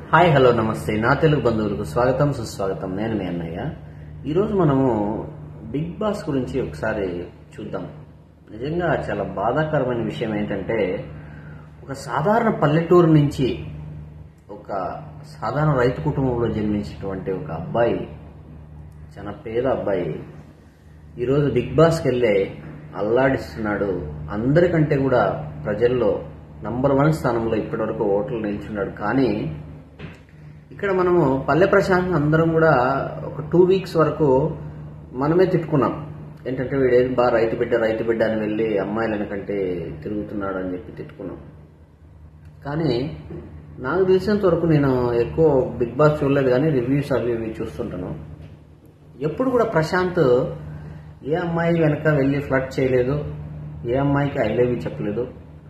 hi hello నమస్తే నా తెలుగు బంధువులకు స్వాగతం సుస్వాగతం నేను మీ అన్నయ్య ఈరోజు మనము బిగ్ బాస్ గురించి ఒకసారి చూద్దాం నిజంగా చాలా బాధాకరమైన విషయం ఏంటంటే ఒక సాధారణ పల్లెటూరు నుంచి ఒక సాధారణ రైతు కుటుంబంలో జన్మించినటువంటి ఒక అబ్బాయి చాలా పేద అబ్బాయి ఈరోజు బిగ్ బాస్కి వెళ్ళే అల్లాడిస్తున్నాడు అందరికంటే కూడా ప్రజల్లో నంబర్ వన్ స్థానంలో ఇప్పటివరకు ఓట్లు నిల్చున్నాడు కానీ ఇక్కడ మనము పల్లె ప్రశాంత్ అందరం కూడా ఒక టూ వీక్స్ వరకు మనమే తిట్టుకున్నాం ఏంటంటే వీడేది బాగా రైతు బిడ్డ రైతు బిడ్డ అని వెళ్ళి అమ్మాయిల వెనకంటే తిరుగుతున్నాడు అని చెప్పి తిట్టుకున్నాం కానీ నాకు తెలిసినంత వరకు నేను ఎక్కువ బిగ్ బాస్ చూడలేదు కానీ రివ్యూస్ అవి ఇవి చూస్తుంటాను ఎప్పుడు కూడా ప్రశాంత్ ఏ అమ్మాయి వెనక వెళ్ళి ఫ్లడ్ చేయలేదు ఏ అమ్మాయికి ఐ లవ్ యూ చెప్పలేదు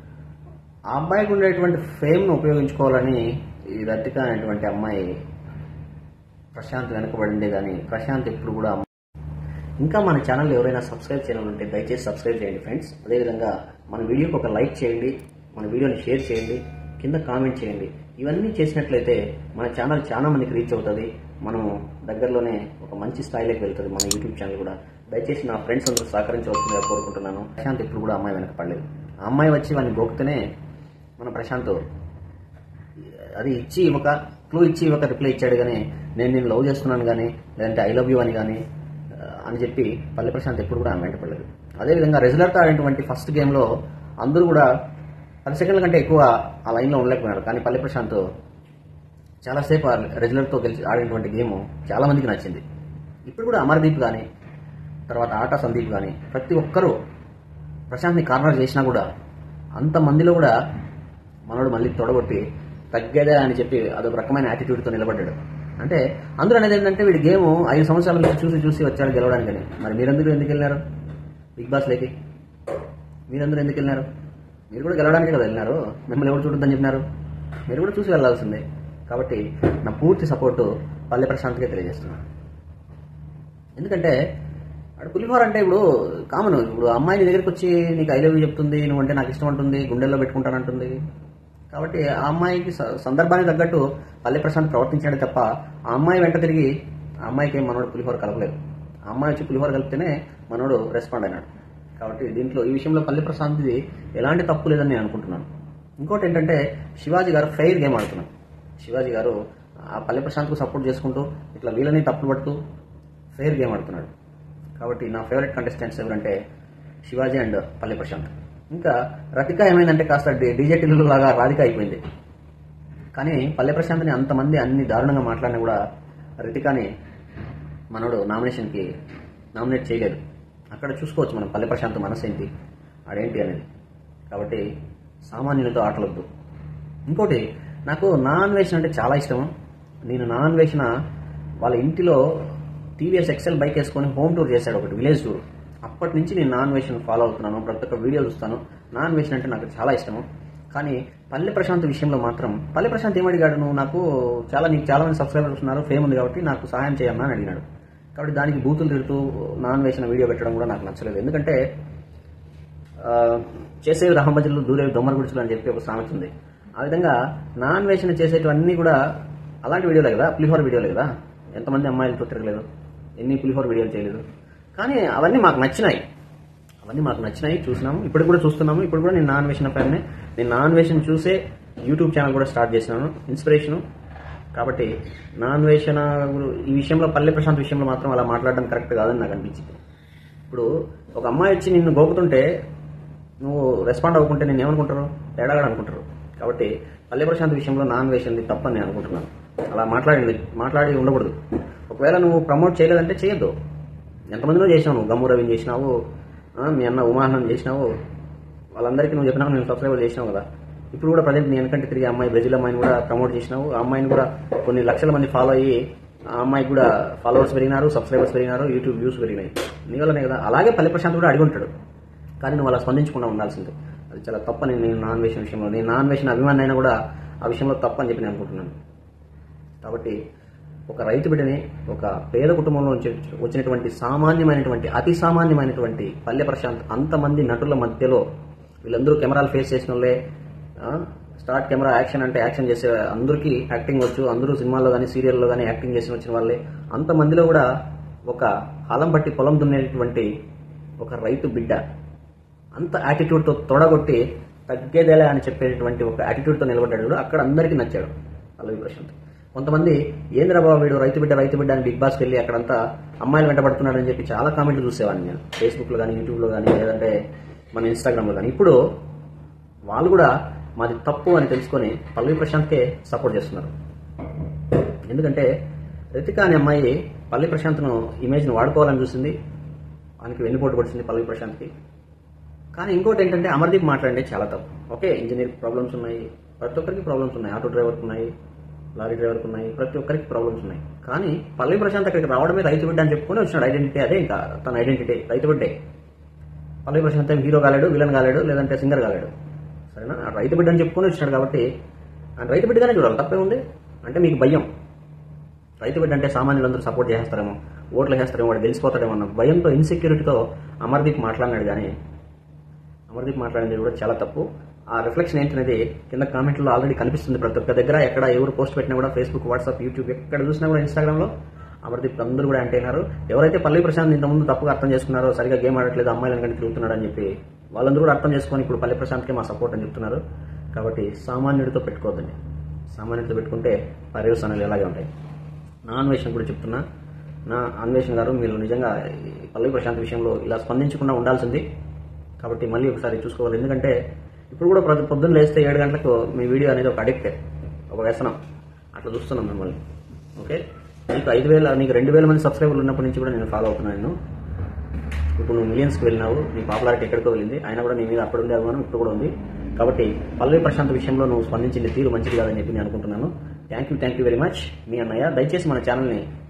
ఆ అబ్బాయికి ఉండేటువంటి ఫేమ్ను ఉపయోగించుకోవాలని ఈ రతిక అనేటువంటి అమ్మాయి ప్రశాంత్ వెనకబడిందే కానీ ప్రశాంత్ ఎప్పుడు కూడా అమ్మ- ఇంకా మన ఛానల్ ఎవరైనా సబ్స్క్రైబ్ చేయాలని ఉంటే దయచేసి సబ్స్క్రైబ్ చేయండి ఫ్రెండ్స్ అదేవిధంగా మన వీడియోకి ఒక లైక్ చేయండి మన వీడియోని షేర్ చేయండి కింద కామెంట్ చేయండి ఇవన్నీ చేసినట్లయితే మన ఛానల్ చాలా మందికి రీచ్ అవుతుంది మనము దగ్గరలోనే ఒక మంచి స్థాయిలోకి వెళ్తుంది మన యూట్యూబ్ ఛానల్ కూడా దయచేసి నా ఫ్రెండ్స్ అందరూ సహకరించవలసిందిగా కోరుకుంటున్నాను ప్రశాంత్ ఎప్పుడు కూడా అమ్మాయి వెనక పడలేదు ఆ అమ్మాయి వచ్చి వాడిని గోకుతూనే మన ప్రశాంత్ అది ఇచ్చి ఇవ్వక క్లూ ఇచ్చి ఇవ్వక రిప్లై ఇచ్చాడు కానీ నేను నేను లవ్ చేస్తున్నాను కానీ లేదంటే ఐ లవ్ యూ అని కానీ ఆ, అని చెప్పి పల్లె ప్రశాంత్ ఎప్పుడు కూడా ఆమె వెంట పడలేదు అదేవిధంగా రెగ్యులర్తో ఆడినటువంటి ఫస్ట్ గేమ్లో అందరూ కూడా పది సెకండ్ల కంటే ఎక్కువ ఆ లైన్లో ఉండలేకపోయినారు కానీ పల్లె ప్రశాంత్ చాలాసేపు ఆ రెగ్యులర్తో గెలిచి ఆడినటువంటి గేమ్ చాలా మందికి నచ్చింది ఇప్పుడు కూడా అమర్దీప్ కానీ తర్వాత ఆటా సందీప్ కానీ ప్రతి ఒక్కరూ ప్రశాంత్ని కార్నర్ చేసినా కూడా అంతమందిలో కూడా మనోడు మళ్ళీ తొడగొట్టి తగ్గేదే అని చెప్పి అదొక రకమైన యాటిట్యూడ్తో నిలబడ్డాడు అంటే అందరూ అనేది ఏంటంటే వీడి గేమ్ ఐదు సంవత్సరాల నుంచి చూసి చూసి వచ్చాడు గెలవడానికని మరి మీరందరూ ఎందుకు వెళ్ళినారు బిగ్ బాస్ లేకి మీరందరూ ఎందుకు వెళ్ళినారు మీరు కూడా గెలవడానికే కదా వెళ్ళినారు మిమ్మల్ని ఎవరు చూడొద్దని చెప్పినారు మీరు కూడా చూసి వెళ్ళాల్సిందే కాబట్టి నా పూర్తి సపోర్టు పల్లె ప్రశాంత్కే తెలియజేస్తున్నాను ఎందుకంటే అక్కడ పులిహోర అంటే ఇప్పుడు కామన్ ఇప్పుడు అమ్మాయి నీ దగ్గరికి వచ్చి నీకు ఐ లవ్ యూ చెప్తుంది నువ్వు అంటే నాకు ఇష్టం అంటుంది గుండెల్లో పెట్టుకుంటానంటుంది కాబట్టి ఆ అమ్మాయికి స- సందర్భానికి తగ్గట్టు పల్లె ప్రశాంత్ ప్రవర్తించాడే తప్ప ఆ అమ్మాయి వెంట తిరిగి ఆ అమ్మాయికి ఏం మనోడు పులిహోర కలపలేదు ఆ అమ్మాయి వచ్చి పులిహోర కలిపితేనే మనోడు రెస్పాండ్ అయినాడు కాబట్టి దీంట్లో ఈ విషయంలో పల్లె ప్రశాంత్ది ఎలాంటి తప్పు లేదని నేను అనుకుంటున్నాను ఇంకోటి ఏంటంటే శివాజీ గారు ఫెయిర్ గేమ్ ఆడుతున్నారు శివాజీ గారు ఆ పల్లె ప్రశాంత్కు సపోర్ట్ చేసుకుంటూ ఇట్లా వీళ్ళని తప్పులు పడుతూ ఫెయిర్ గేమ్ ఆడుతున్నాడు కాబట్టి నా ఫేవరెట్ కంటెస్టెంట్స్ ఎవరంటే శివాజీ అండ్ పల్లె ప్రశాంత్ ఇంకా రతిక ఏమైందంటే కాస్త డీజే టిల్లు లాగా రాధిక అయిపోయింది కానీ పల్లె ప్రశాంత్ని అంతమంది అన్ని దారుణంగా మాట్లాడినా కూడా రితికాని మనోడు నామినేషన్కి నామినేట్ చేయలేదు అక్కడ చూసుకోవచ్చు మనం పల్లె ప్రశాంత్ మనసు ఏంటి ఆడేంటి అనేది కాబట్టి సామాన్యులతో ఆటలొద్దు ఇంకోటి నాకు నాన్ వేషన్ అంటే చాలా ఇష్టం నేను నాన్ వేసిన వాళ్ళ ఇంటిలో టీవీఎస్ ఎక్సెల్ బైక్ వేసుకొని హోమ్ టూర్ చేశాడు ఒకటి విలేజ్ టూర్ అప్పటి నుంచి నేను నాన్ వేషన్ ఫాలో అవుతున్నాను ప్రతి ఒక్క వీడియో చూస్తాను నాన్ వేషన్ అంటే నాకు చాలా ఇష్టము కానీ పల్లె ప్రశాంత్ విషయంలో మాత్రం పల్లె ప్రశాంత్ ఏమడిగాడు నువ్వు నాకు చాలా నీకు చాలా మంది సబ్స్క్రైబర్స్ ఉన్నారు ఫేమ్ ఉంది కాబట్టి నాకు సహాయం చేయమ్మా అని అడిగినాడు కాబట్టి దానికి బూతులు తిడుతూ నాన్ వేసిన వీడియో పెట్టడం కూడా నాకు నచ్చలేదు ఎందుకంటే ఆ, చేసేవి రహంబజులు దూరేవి దొమ్మర గుడిచులు అని చెప్పి ఒక సామెత ఉంది ఆ విధంగా నాన్ వేషన్ చేసేటివన్నీ కూడా అలాంటి వీడియోలే కదా పులిహోర వీడియోలే కదా ఎంతమంది అమ్మాయిలతో తిరగలేదు ఎన్ని పులిహోర వీడియోలు చేయలేదు కానీ అవన్నీ మాకు నచ్చినాయి అవన్నీ మాకు నచ్చినాయి చూసినాము ఇప్పుడు కూడా చూస్తున్నాము ఇప్పుడు కూడా నేను నాన్ వేషన్ ఫ్యాన్ని నేను నాన్ వేషన్ చూసే యూట్యూబ్ ఛానల్ కూడా స్టార్ట్ చేసినాను ఇన్స్పిరేషను కాబట్టి నాన్ వేషన్ ఈ విషయంలో పల్లె ప్రశాంత్ విషయంలో మాత్రం అలా మాట్లాడడం కరెక్ట్ కాదని నాకు అనిపించింది ఇప్పుడు ఒక అమ్మాయి వచ్చి నిన్ను గోకుతుంటే నువ్వు రెస్పాండ్ అవ్వకుంటే నేను ఏమనుకుంటారు తేడాగా అనుకుంటారు కాబట్టి పల్లె ప్రశాంత్ విషయంలో నాన్ వేషన్ది తప్పని నేను అనుకుంటున్నాను అలా మాట్లాడింది మాట్లాడి ఉండకూడదు ఒకవేళ నువ్వు ప్రమోట్ చేయలేదంటే చేయొద్దు ఎంతమందినో చేసినావు నువ్వు గమ్ము రవిని చేసినావు ఆ, మీ అన్న ఉమాహనం చేసినావు వాళ్ళందరికీ నువ్వు చెప్పినావు నేను సబ్స్క్రైబర్ చేసినావు కదా ఇప్పుడు కూడా ప్రజెంట్ నేను వెనకంటే తిరిగి అమ్మాయి బ్రెజిల్ అమ్మాయిని కూడా ప్రమోట్ చేసినావు ఆ అమ్మాయిని కూడా కొన్ని లక్షల మంది ఫాలో అయ్యి ఆ అమ్మాయికి కూడా ఫాలోవర్స్ పెరిగినారు సబ్స్క్రైబర్స్ పెరిగినారు యూట్యూబ్ వ్యూస్ పెరిగినాయి నీ వల్లనే కదా అలాగే పల్లె ప్రశాంత్ కూడా అడిగి ఉంటాడు కానీ నువ్వు అలా స్పందించకుండా ఉండాల్సిందే అది చాలా తప్పని నేను నాన్ వేషన్ విషయంలో నేను నాన్ వేషన్ అభిమాని అయినా కూడా ఆ విషయంలో తప్పని చెప్పి నేను అనుకుంటున్నాను కాబట్టి ఒక రైతు బిడ్డని ఒక పేద కుటుంబంలో నుంచి వచ్చినటువంటి సామాన్యమైనటువంటి అతి సామాన్యమైనటువంటి పల్లె ప్రశాంత్ అంతమంది నటుల మధ్యలో వీళ్ళందరూ కెమెరాలు ఫేస్ చేసిన వాళ్ళే ఆ, స్టార్ట్ కెమెరా యాక్షన్ అంటే యాక్షన్ చేసే అందరికీ యాక్టింగ్ వచ్చు అందరూ సినిమాల్లో కానీ సీరియల్లో కానీ యాక్టింగ్ చేసి వచ్చిన వాళ్ళే అంతమందిలో కూడా ఒక హలం పట్టి పొలం దున్నేటువంటి ఒక రైతు బిడ్డ అంత యాటిట్యూడ్తో తొడగొట్టి తగ్గేదేలే అని చెప్పేటువంటి ఒక యాటిట్యూడ్తో నిలబడ్డాడు చూడు, అక్కడ అందరికీ నచ్చాడు పల్లవి ప్రశాంత్ కొంతమంది ఏంద్రా బాబు వీడు రైతు బిడ్డ రైతు బిడ్డ అని బిగ్ బాస్కి వెళ్ళి అక్కడంతా అమ్మాయిలు వెంటబడుతున్నాడని చెప్పి చాలా కామెంట్లు చూసేవాడిని నేను ఫేస్బుక్లో కానీ యూట్యూబ్లో కానీ లేదంటే మన ఇన్స్టాగ్రామ్లో కానీ ఇప్పుడు వాళ్ళు కూడా మాది తప్పు అని తెలుసుకొని పల్లవి ప్రశాంత్కే సపోర్ట్ చేస్తున్నారు ఎందుకంటే రితిక అనే అమ్మాయి పల్లవి ప్రశాంత్ను ఇమేజ్ను వాడుకోవాలని చూసింది ఆయనకి వెన్నుపోటు పడిచింది పల్లవి ప్రశాంత్కి కానీ ఇంకోటి ఏంటంటే అమర్దీప్ మాట్లాడండి చాలా తప్పు ఓకే ఇంజనీర్ ప్రాబ్లమ్స్ ఉన్నాయి ప్రతి ఒక్కరికి ప్రాబ్లమ్స్ ఉన్నాయి ఆటో డ్రైవర్కి ఉన్నాయి లారీ డ్రైవర్కి ఉన్నాయి ప్రతి ఒక్కరికి ప్రాబ్లమ్స్ ఉన్నాయి కానీ పల్లవి ప్రశాంత్ అక్కడికి రావడమే రైతు బిడ్డ అని చెప్పుకొని వచ్చినాడు ఐడెంటిటీ అదే ఇంకా తన ఐడెంటిటీ రైతు బిడ్డే పల్లవి ప్రశాంత్ ఏం హీరో కాలేడు విలన్ కాలేడు లేదంటే సింగర్ కాలేడు సరేనా ఆ రైతు బిడ్డ అని చెప్పుకొని వచ్చినాడు కాబట్టి ఆ రైతు బిడ్డగానే చూడాలి తప్పే ఉంది అంటే మీకు భయం రైతు బిడ్డ అంటే సామాన్యులందరూ సపోర్ట్ చేస్తారేమో ఓట్లు వేస్తారేమో వాడు గెలిచిపోతాడేమో అన్న భయంతో ఇన్సెక్యూరిటీతో అమర్దీప్ మాట్లాడినాడు కానీ అమర్దీప్ మాట్లాడింది కూడా చాలా తప్పు ఆ రిఫ్లెక్షన్ ఏంటనేది కింద కామెంట్లో ఆల్రెడీ కనిపిస్తుంది ప్రతి ఒక్క దగ్గర ఎక్కడ ఎవరు పోస్ట్ పెట్టినా కూడా ఫేస్బుక్ వాట్సాప్ యూట్యూబ్ ఎక్కడ చూసినా కూడా ఇన్స్టాగ్రామ్లో అమర్దీప్ అందరూ కూడా అంటే అయినారు ఎవరైతే పల్లవి ప్రశాంత్ ఇంతకుముందు తప్పుగా అర్థం చేసుకున్నారో సరిగా గేమ్ ఆడట్లేదు అమ్మాయిలను కానీ తిరుగుతున్నాడు అని చెప్పి వాళ్ళందరూ కూడా అర్థం చేసుకొని ఇప్పుడు పల్లవి ప్రశాంత్కే మా సపోర్ట్ అని చెప్తున్నారు కాబట్టి సామాన్యుడితో పెట్టుకోవద్దండి సామాన్యుడితో పెట్టుకుంటే పర్యవసానాలు ఇలాగే ఉంటాయి నా అన్వేషణ కూడా చెప్తున్నా నా అన్వేషణ గారు మీరు నిజంగా ఈ పల్లవి ప్రశాంత్ విషయంలో ఇలా స్పందించకుండా ఉండాల్సింది కాబట్టి మళ్ళీ ఒకసారి చూసుకోవాలి ఎందుకంటే ఇప్పుడు కూడా ప్రతి పొద్దున్న లేస్తే ఏడు గంటలకు మీ వీడియో అనేది ఒక అడిక్ట్ ఒక వ్యసనం అట్లా చూస్తున్నాం మిమ్మల్ని ఓకే నీకు ఐదు వేల నీకు రెండు వేల మంది సబ్స్క్రైబర్లు ఉన్నప్పటి నుంచి కూడా నేను ఫాలో అవుతున్నాను నేను ఇప్పుడు నువ్వు మిలియన్స్కి వెళ్ళినావు నీ పాపులారిటీ ఎక్కడికో వెళ్ళింది అయినా కూడా నీ మీద అప్పుడు ఉండే అభిమానం ఇప్పుడు కూడా ఉంది కాబట్టి పల్లవి ప్రశాంత్ విషయంలో నువ్వు స్పందించింది తీరు మంచిది కాదని చెప్పి నేను అనుకుంటున్నాను thank you thank you very much మీ అన్నయ్య దయచేసి మన ఛానల్ని